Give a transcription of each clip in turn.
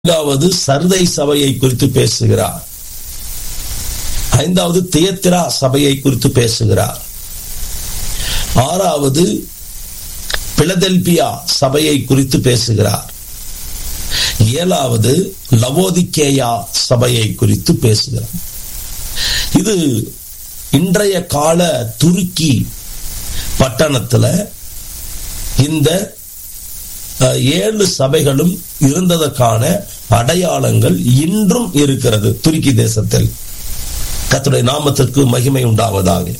நான்காவது சர்தை சபையை குறித்து பேசுகிறார் ஐந்தாவது தியத்திரா சபையை குறித்து பேசுகிறார் ஆறாவது பிலதெல்பியா சபையை குறித்து பேசுகிறார் ஏழாவது லவோதிக்கேயா சபையை குறித்து பேசுகிறார் இது இன்றைய கால துருக்கி பட்டணத்துல இந்த ஏழு சபைகளும் இருந்ததற்கான அடையாளங்கள் இன்றும் இருக்கிறது துருக்கி தேசத்தில் கத்துடைய நாமத்திற்கு மகிமை உண்டாவதாக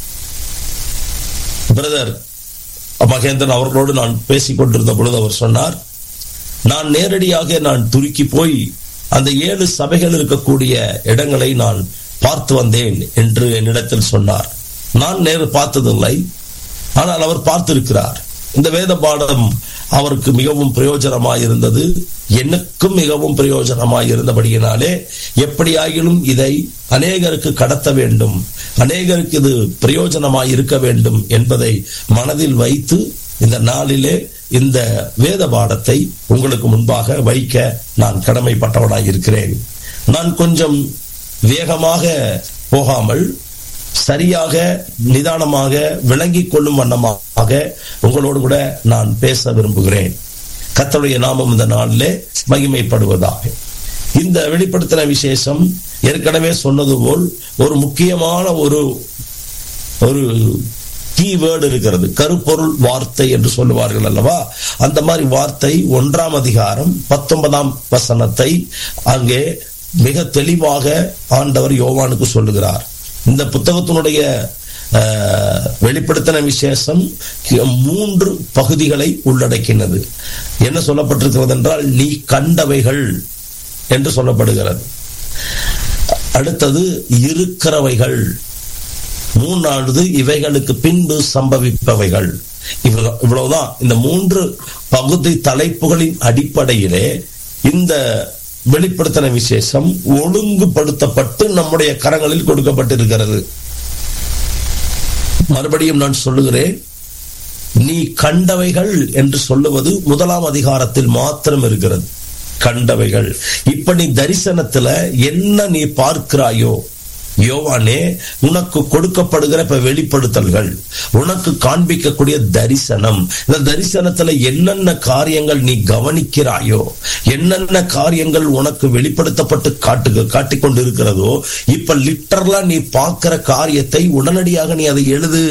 பிரதர் மகேந்திரன் அவர்களோடு நான் பேசிக் கொண்டிருந்த பொழுது அவர் சொன்னார் நான் நேரடியாக நான் துருக்கி போய் அந்த ஏழு சபைகள் இருக்கக்கூடிய இடங்களை நான் பார்த்து வந்தேன் என்று என்னிடத்தில் சொன்னார் நான் நேரு பார்த்ததில்லை ஆனால் அவர் பார்த்திருக்கிறார் இந்த வேத பாடம் அவருக்கு மிகவும் பிரயோஜனமாய் இருந்தது எனக்கும் மிகவும் பிரயோஜனமாய் இருந்தபடியினாலே எப்படியாகிலும் இதை அநேகருக்கு கடத்த வேண்டும் அநேகருக்கு இது பிரயோஜனமாய் இருக்க வேண்டும் என்பதை மனதில் வைத்து இந்த நாளிலே இந்த வேத பாடத்தை உங்களுக்கு முன்பாக வைக்க நான் கடமைப்பட்டவனாய் இருக்கிறேன் நான் கொஞ்சம் வேகமாக போகாமல் சரியாக நிதானமாக விளங்கிக் கொள்ளும் வண்ணமாக உங்களோடு கூட நான் பேச விரும்புகிறேன் கத்தருடைய நாமம் இந்த நாளிலே மகிமைப்படுவதாக இந்த வெளிப்படுத்தின விசேஷம் ஏற்கனவே சொன்னது போல் ஒரு முக்கியமான ஒரு ஒரு கீவேர்டு இருக்கிறது கருப்பொருள் வார்த்தை என்று சொல்லுவார்கள் அல்லவா அந்த மாதிரி வார்த்தை ஒன்றாம் அதிகாரம் பத்தொன்பதாம் வசனத்தை அங்கே மிக தெளிவாக ஆண்டவர் யோவானுக்கு சொல்லுகிறார் இந்த புத்தகத்தினுடைய வெளிப்படுத்தின விசேஷம் மூன்று பகுதிகளை உள்ளடக்கினது என்ன சொல்லப்பட்டிருக்கிறது என்றால் நீ கண்டவைகள் என்று சொல்லப்படுகிறது அடுத்தது இருக்கிறவைகள் மூணாவது இவைகளுக்கு பின்பு சம்பவிப்பவைகள் இவ்வளவுதான் இந்த மூன்று பகுதி தலைப்புகளின் அடிப்படையிலே இந்த வெளிப்படுத்தின விசேஷம் ஒழுங்குபடுத்தப்பட்டு நம்முடைய கரங்களில் கொடுக்கப்பட்டிருக்கிறது மறுபடியும் நான் சொல்லுகிறேன் நீ கண்டவைகள் என்று சொல்லுவது முதலாம் அதிகாரத்தில் மாத்திரம் இருக்கிறது கண்டவைகள் இப்ப நீ தரிசனத்துல என்ன நீ பார்க்கிறாயோ யோவானே உனக்கு கொடுக்கப்படுகிற இப்ப வெளிப்படுத்தல்கள் உனக்கு காண்பிக்கக்கூடிய தரிசனம் இந்த தரிசனத்துல என்னென்ன காரியங்கள் நீ கவனிக்கிறாயோ என்னென்ன காரியங்கள் உனக்கு வெளிப்படுத்தப்பட்டு காட்டு காட்டிக் கொண்டு இருக்கிறதோ இப்ப லிட்டரலா நீ பார்க்கிற காரியத்தை உடனடியாக நீ அதை எழுது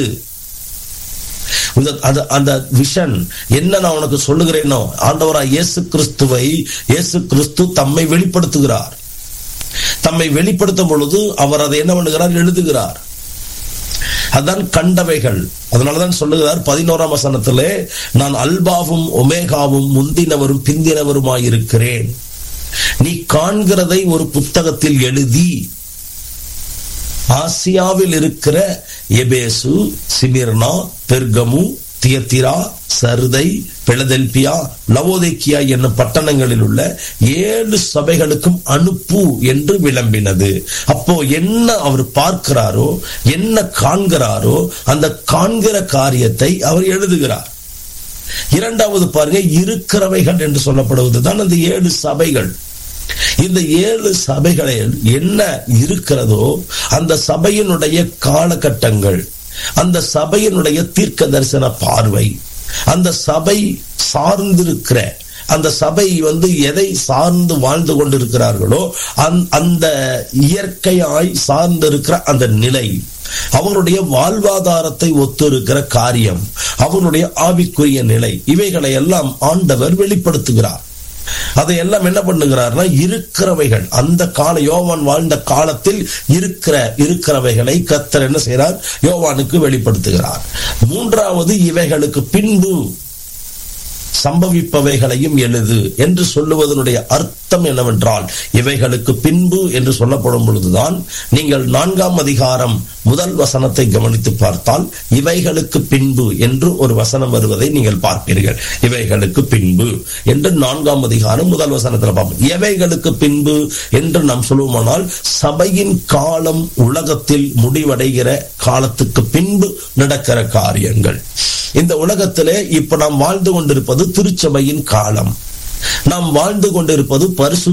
அந்த விஷன் என்ன நான் உனக்கு சொல்லுகிறேனோ ஆண்டவரா இயேசு கிறிஸ்துவை இயேசு கிறிஸ்து தம்மை வெளிப்படுத்துகிறார் தம்மை வெளிப்படுத்தும் பொழுது அவர் அதை என்ன பண்ணுகிறார் எழுதுகிறார் அதான் கண்டவைகள் அதனாலதான் சொல்லுகிறார் பதினோராம் வசனத்திலே நான் அல்பாவும் ஒமேகாவும் முந்தினவரும் பிந்தினவருமாயிருக்கிறேன் நீ காண்கிறதை ஒரு புத்தகத்தில் எழுதி ஆசியாவில் இருக்கிற எபேசு சிமிர்னா பெர்கமு தியத்திரா சருதை பிளதெல்பியா லவோதேக்கியா என்னும் பட்டணங்களில் உள்ள ஏழு சபைகளுக்கும் அனுப்பு என்று விளம்பினது அப்போ என்ன அவர் பார்க்கிறாரோ என்ன காண்கிறாரோ அந்த காண்கிற காரியத்தை அவர் எழுதுகிறார் இரண்டாவது பாருங்க இருக்கிறவைகள் என்று சொல்லப்படுவதுதான் அந்த ஏழு சபைகள் இந்த ஏழு சபைகளில் என்ன இருக்கிறதோ அந்த சபையினுடைய காலகட்டங்கள் அந்த சபையினுடைய தீர்க்க தரிசன பார்வை அந்த சபை சார்ந்திருக்கிற அந்த சபை வந்து எதை சார்ந்து வாழ்ந்து கொண்டிருக்கிறார்களோ அந்த இயற்கையாய் சார்ந்து இருக்கிற அந்த நிலை அவருடைய வாழ்வாதாரத்தை ஒத்து இருக்கிற காரியம் அவருடைய ஆவிக்குரிய நிலை இவைகளை எல்லாம் ஆண்டவர் வெளிப்படுத்துகிறார் அதை எல்லாம் என்ன பண்ணுகிறார்னா இருக்கிறவைகள் அந்த கால யோவான் வாழ்ந்த காலத்தில் இருக்கிற இருக்கிறவைகளை கத்தர் என்ன செய்கிறார் யோவானுக்கு வெளிப்படுத்துகிறார் மூன்றாவது இவைகளுக்கு பின்பு சம்பவிப்பவைகளையும் எழுது என்று சொல்லுவதனுடைய அர்த்தம் என்னவென்றால் இவைகளுக்கு பின்பு என்று சொல்லப்படும் பொழுதுதான் நீங்கள் நான்காம் அதிகாரம் முதல் வசனத்தை கவனித்து பார்த்தால் இவைகளுக்கு பின்பு என்று ஒரு வசனம் வருவதை நீங்கள் பார்ப்பீர்கள் இவைகளுக்கு பின்பு என்று நான்காம் அதிகாரம் முதல் வசனத்தில் பார்ப்போம் எவைகளுக்கு பின்பு என்று நாம் சொல்லுவோமானால் சபையின் காலம் உலகத்தில் முடிவடைகிற காலத்துக்கு பின்பு நடக்கிற காரியங்கள் இந்த உலகத்திலே இப்ப நாம் வாழ்ந்து கொண்டிருப்பது திருச்சபையின் காலம் நாம் வாழ்ந்து கொண்டிருப்பது பரிசு